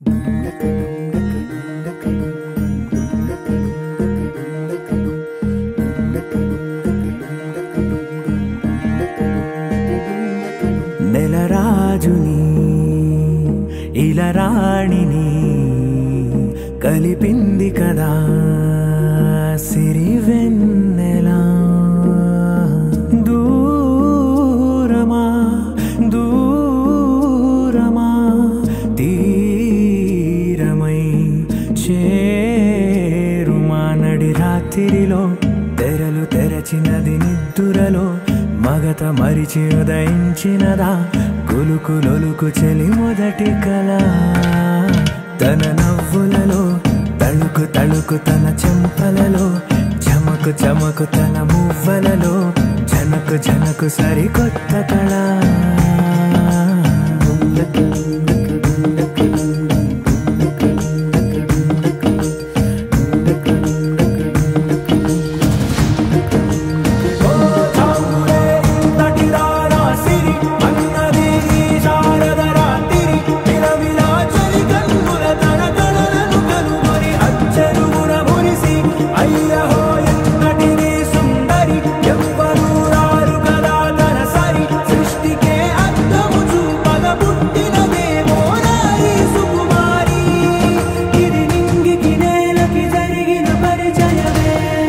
నెలరాజుని ఇలరాణిని కలిపింది కదా సిరివెన్నెలా దూరమా దూరమా తీరమై చేరుమా నడి రాత్రిలో తెరలు తెరచినది నిద్దురలో మగత మరిచి ఉదయించినదా కులుకులొలుకు చెలి మొదటి కళ తన నవ్వులలో తళుకు తళుకు తన చెంపలలో చమకు చమకు తన మువ్వలలో జనకు జనకు సరికొత్త కళ జరిగిన పరిచయమే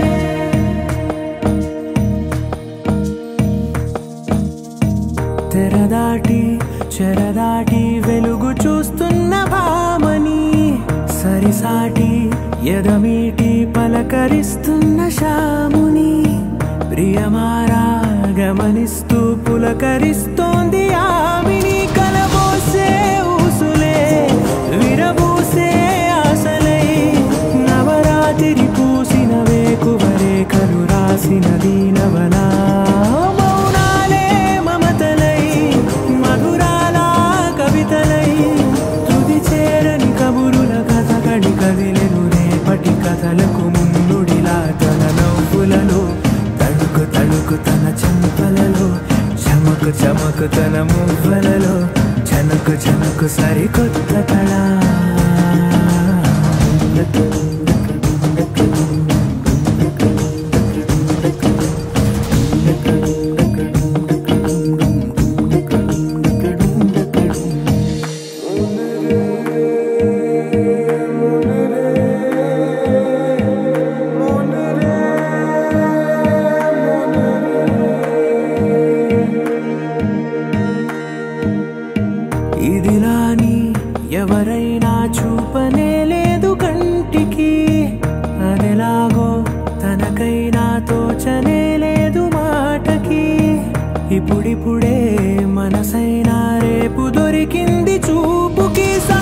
తెరదాటి చెరదాటి వెలుగు చూస్తున్న భామని సరిసాటి ఎదమీటి పలకరిస్తున్న శాముని ప్రియమారా గమనిస్తూ పులకరిస్తోంది ఆవిని కలబోసే ఊసులే విరబూసే ఆశలై నవరాత్రి పూసిన వేకువరేఖలు రాసిన దీనవనా మౌనాలే మమతలై మధురాల కవితలై తుది చేరని కబురుల కథ కడి కదిలెను రేపటి కథలకు ముందుడిలా తన నవ్వులలో తడుకు తడుకు తన చెంపలలో చమకు చమకు తన మువ్వలలో చనకు చనకు సరికొత్త కళ ఇదిలాని ఎవరైనా చూపనే లేదు కంటికి అదెలాగో తనకైనా తోచనే లేదు మాటకి ఇప్పుడిప్పుడే మనసైనా రేపు దొరికింది చూపుకి సా